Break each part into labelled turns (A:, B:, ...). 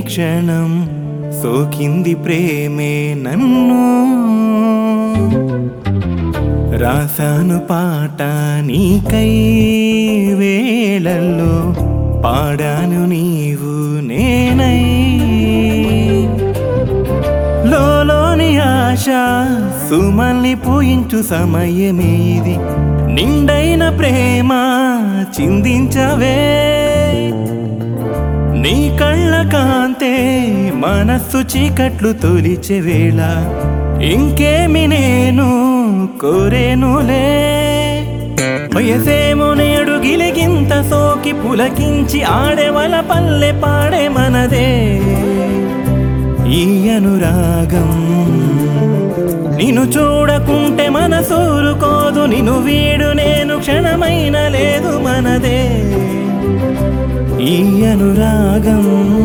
A: క్షణం సోకింది ప్రేమే నన్ను రాసాను పాట నీకై వేళల్లో పాడాను నీవు నేనై లోలోని ఆశ సుమల్ని పూయించు సమయమేది నిండైన ప్రేమ చిందించవే నీ కళ్ళ కాంతే మనస్సు చీకట్లు తొలిచే వేళ ఇంకేమి నేను కోరేనులే వయసేమో నేడు గిలిగింత సోకి పులకించి ఆడేవల పల్లె పాడే మనదే ఈ అనురాగం నిన్ను చూడకుంటే మనసూరుకోదు నిన్ను వీడు నేను క్షణమైన లేదు మనదే ఈ అనురాగం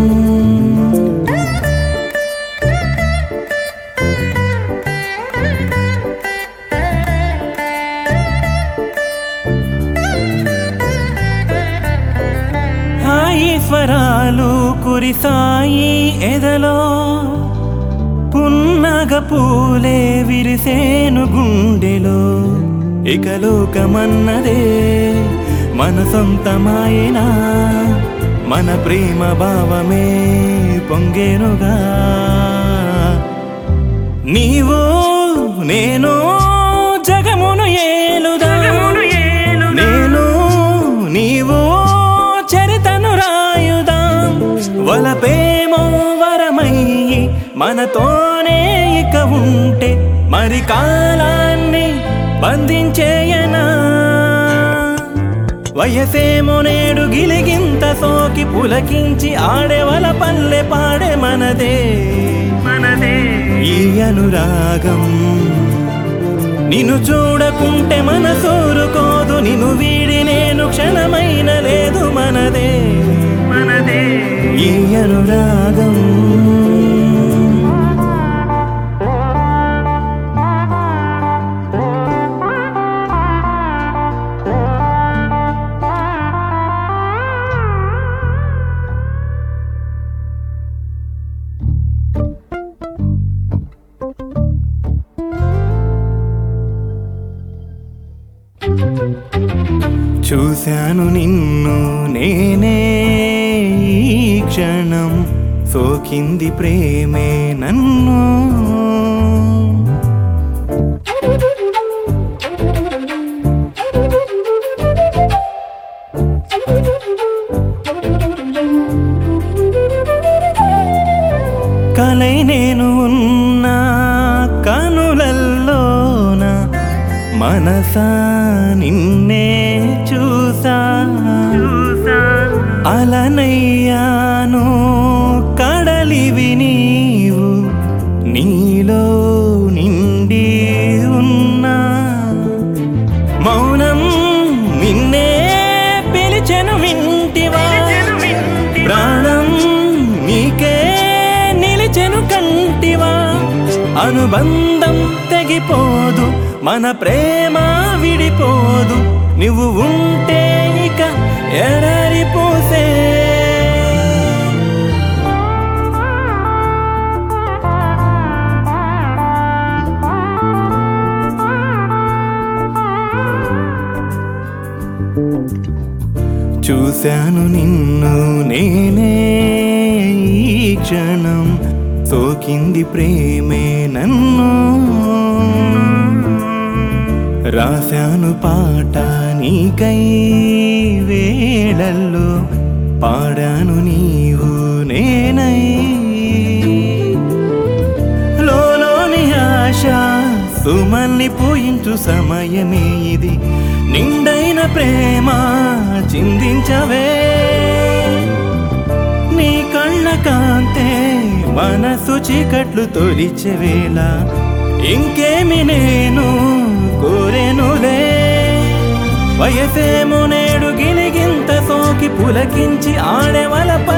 A: హాయి స్వరాలు కురిసాయి ఎదలో పున్నగ పూలే విరిసేను గుండెలో ఇక లోకమన్నదే మన సొంతమాయనా మన ప్రేమ భావమే పొంగేనుగా నీవు నేను జగమును ఏలుదా నేను నీవు చరితను రాయుదాం వలపేమో వరమయ్యి మనతోనే ఇక ఉంటే మరి కాలాన్ని బంధించేయనా వయసేమో నేడు గిలిగింత సోకి పులకించి ఆడేవల పల్లె పాడే మనదే మనదే ఈ అనురాగం నిన్ను చూడకుంటే మనసూరుకోదు నిన్ను వీడి నేను క్షణమైన లేదు మనదే మనదే ఈ అనురాగం చూశాను నిన్ను నేనే ఈ క్షణం సోకింది ప్రేమే నన్ను కలై నేను ఉన్నా కనులల్లోన మనసా నిన్నే చూసా అలనయ్యాను కడలివి నీవు నీలో నిండి ఉన్నా మౌనం నిన్నే పిలిచెను వింటివా ప్రాణం నీకే నిలిచెను కంటివా అనుబంధం తెగిపోదు మన ప్రేమ విడిపోదు నువ్వు ఉంటే ఇక ఎడరిపోసే చూశాను నిన్ను నేనే ఈ క్షణం సోకింది ప్రేమే నన్ను రాశాను పాట నీకై వేళల్లో పాడాను నీవు నేనై లోలోని ఆశ సుమల్ని పూయించు సమయమే ఇది నిండైన ప్రేమ చిందించవే నీ కళ్ళ కాంతే మనసు చీకట్లు తొలిచే వేళ ఇంకేమి నేను కోరెనులే వయసేమో నేడు గిలిగింత సోకి పులకించి ఆడేవల